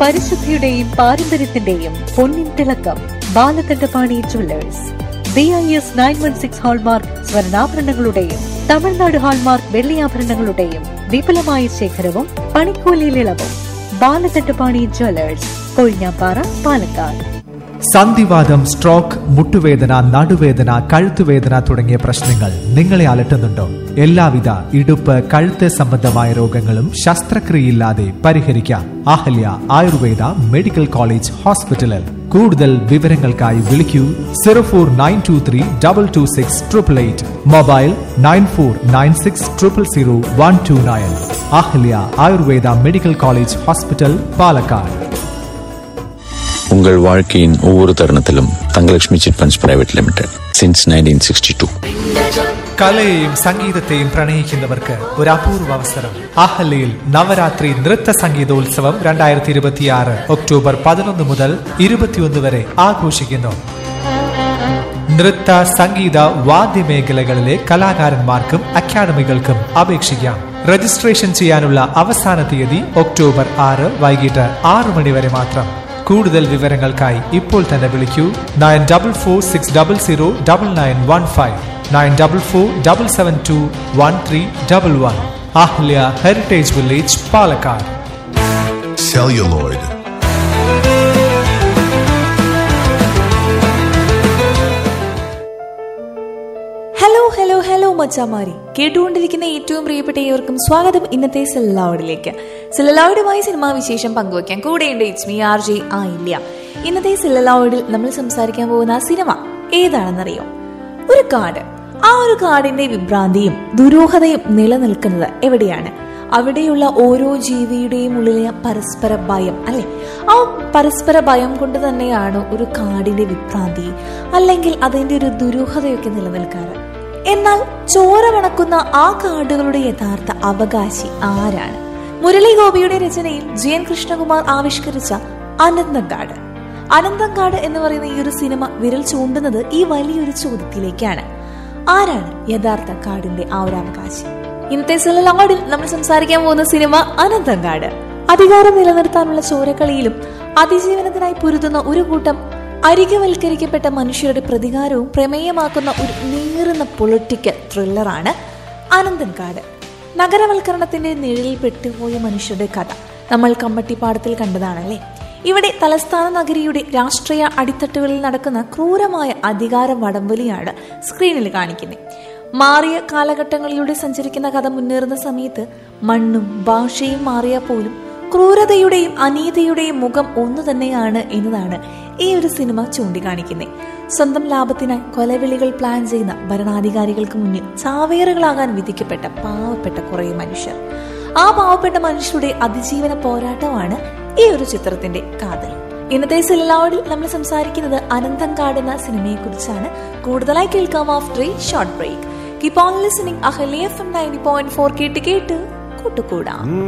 പരിശുദ്ധിയുടെയും പാരമ്പര്യത്തിന്റെയും പൊന്നിൻ തിളക്കം Balakandapani jewellers B I S nine one six hallmark സ്വർണ്ണാഭരണങ്ങളുടെയും തമിഴ്നാട് ഹാൾമാർക്ക് വെള്ളിയാഭരണങ്ങളുടെയും വിപുലമായ ശേഖരവും പണിക്കൂലിയിൽ ഇളവും ബാലകണ്ഠപാണി ജ്വല്ലേഴ്സ് കൊഴിഞ്ഞാപ്പാറ പാലക്കാട് സന്ധിവാദം സ്ട്രോക്ക് മുട്ടുവേദന നടുവേദന കഴുത്തുവേദന തുടങ്ങിയ പ്രശ്നങ്ങൾ നിങ്ങളെ അലട്ടുന്നുണ്ടോ എല്ലാവിധ ഇടുപ്പ് കഴുത്ത് സംബന്ധമായ രോഗങ്ങളും ശസ്ത്രക്രിയയില്ലാതെ പരിഹരിക്കാം അഹല്യ ആയുർവേദ മെഡിക്കൽ കോളേജ് ഹോസ്പിറ്റലിൽ കൂടുതൽ വിവരങ്ങൾക്കായി വിളിക്കൂ zero four nine two three double two six triple eight mobile nine four nine six triple zero one two nine Ahalia Ayurveda medical college hospital Palakkad உங்கள் வாழ்க்கையின் ஒவ்வொரு தருணத்திலும் Thangalakshmi chit funds private limited since nineteen sixty two കലയെയും സംഗീതത്തെയും പ്രണയിക്കുന്നവർക്ക് ഒരു അപൂർവ അവസരം അഹല്യയിൽ നവരാത്രി നൃത്ത സംഗീതോത്സവം രണ്ടായിരത്തി ഇരുപത്തിയാറ് ഒക്ടോബർ പതിനൊന്ന് മുതൽ ഇരുപത്തിയൊന്ന് വരെ ആഘോഷിക്കുന്നു നൃത്ത സംഗീത വാദ്യമേഖലകളിലെ കലാകാരന്മാർക്കും അക്കാദമികൾക്കും അപേക്ഷിക്കാം രജിസ്ട്രേഷൻ ചെയ്യാനുള്ള അവസാന തീയതി ഒക്ടോബർ ആറ് വൈകിട്ട് ആറു മണി വരെ മാത്രം കൂടുതൽ വിവരങ്ങൾക്കായി ഇപ്പോൾ തന്നെ വിളിക്കൂ nine double four six double zero double nine one five nine double four double seven two one three double one Ahalia heritage village Palakkad celluloid, hello hello hello മച്ചാമാരി കേട്ടുകൊണ്ടിരിക്കുന്ന ഏറ്റവും പ്രിയപ്പെട്ട ഏവർക്കും സ്വാഗതം ഇന്നത്തെ സെല്ലലോഡിലേക്ക് സെല്ലലോയിഡുമായി സിനിമാ വിശേഷം പങ്കുവയ്ക്കാൻ കൂടെയുണ്ട് ഇറ്റ്സ് മീ ആർ ജെ ആ ഇല്ല ഇന്നത്തെ സെല്ലലോയിഡിൽ നമ്മൾ സംസാരിക്കാൻ പോകുന്ന സിനിമ ഏതാണെന്നറിയോ ഒരു കാട് ആ ഒരു കാടിന്റെ വിഭ്രാന്തിയും ദുരൂഹതയും നിലനിൽക്കുന്നത് എവിടെയാണ് അവിടെയുള്ള ഓരോ ജീവിയുടെയും ഉള്ളിലെ പരസ്പര ഭയം അല്ലെ ആ പരസ്പര ഭയം കൊണ്ട് തന്നെയാണ് ഒരു കാടിന്റെ വിഭ്രാന്തി അല്ലെങ്കിൽ അതിന്റെ ഒരു ദുരൂഹതയൊക്കെ നിലനിൽക്കാറ് എന്നാൽ ചോര വണക്കുന്ന ആ കാടുകളുടെ യഥാർത്ഥ അവകാശി ആരാണ് മുരളി ഗോപിയുടെ രചനയിൽ ജി എൻ കൃഷ്ണകുമാർ ആവിഷ്കരിച്ച അനന്തങ്കാട് അനന്തങ്കാട് എന്ന് പറയുന്ന ഈ ഒരു സിനിമ വിരൽ ചൂണ്ടുന്നത് ഈ വലിയൊരു ചോദ്യത്തിലേക്കാണ് ആരാണ് യഥാർത്ഥ കാടിന്റെ ആ ഒരു അവകാശി ഇന്നത്തെ സിലലോഡിൽ നമ്മൾ സംസാരിക്കാൻ പോകുന്ന സിനിമ അനന്തങ്കാട് അധികാരം നിലനിർത്താനുള്ള ചോരക്കളിയിലും അതിജീവനത്തിനായി പൊരുതുന്ന ഒരു കൂട്ടം അരികവൽക്കരിക്കപ്പെട്ട മനുഷ്യരുടെ പ്രതികാരവും പ്രമേയമാക്കുന്ന ഒരു നീറുന്ന പൊളിറ്റിക്കൽ ത്രില്ലറാണ് അനന്തൻകാട് നഗരവൽക്കരണത്തിന്റെ നിഴലിൽ പെട്ടുപോയ മനുഷ്യരുടെ കഥ നമ്മൾ കമ്മട്ടിപ്പാടത്തിൽ കണ്ടതാണല്ലേ ഇവിടെ തലസ്ഥാന നഗരിയുടെ രാഷ്ട്രീയ അടിത്തട്ടുകളിൽ നടക്കുന്ന ക്രൂരമായ അധികാര വടംവലിയാണ് സ്ക്രീനിൽ കാണിക്കുന്നത് മാറിയ കാലഘട്ടങ്ങളിലൂടെ സഞ്ചരിക്കുന്ന കഥ മുന്നേറുന്ന സമയത്ത് മണ്ണും ഭാഷയും മാറിയാൽ പോലും ക്രൂരതയുടെയും അനീതിയുടെയും മുഖം ഒന്നു തന്നെയാണ് എന്നതാണ് ഈ ഒരു സിനിമ ചൂണ്ടിക്കാണിക്കുന്നത് സ്വന്തം ലാഭത്തിനായി കൊലവിളികൾ പ്ലാൻ ചെയ്യുന്ന ഭരണാധികാരികൾക്ക് മുന്നിൽ ചാവേറുകളാകാൻ വിധിക്കപ്പെട്ട പാവപ്പെട്ട കുറേ മനുഷ്യർ ആ പാവപ്പെട്ട മനുഷ്യരുടെ അതിജീവന പോരാട്ടമാണ് ഈ ഒരു ചിത്രത്തിന്റെ കാതൽ ഇന്നത്തെ സിലലോഡിൽ നമ്മൾ സംസാരിക്കുന്നത് അനന്തങ്കാട് എന്ന സിനിമയെ കുറിച്ചാണ് കൂടുതലായി കേൾക്കാം after a short break keep on listening Ahalia F M ninety point four കേട്ട് കേട്ട് കൂട്ടുകൂടാം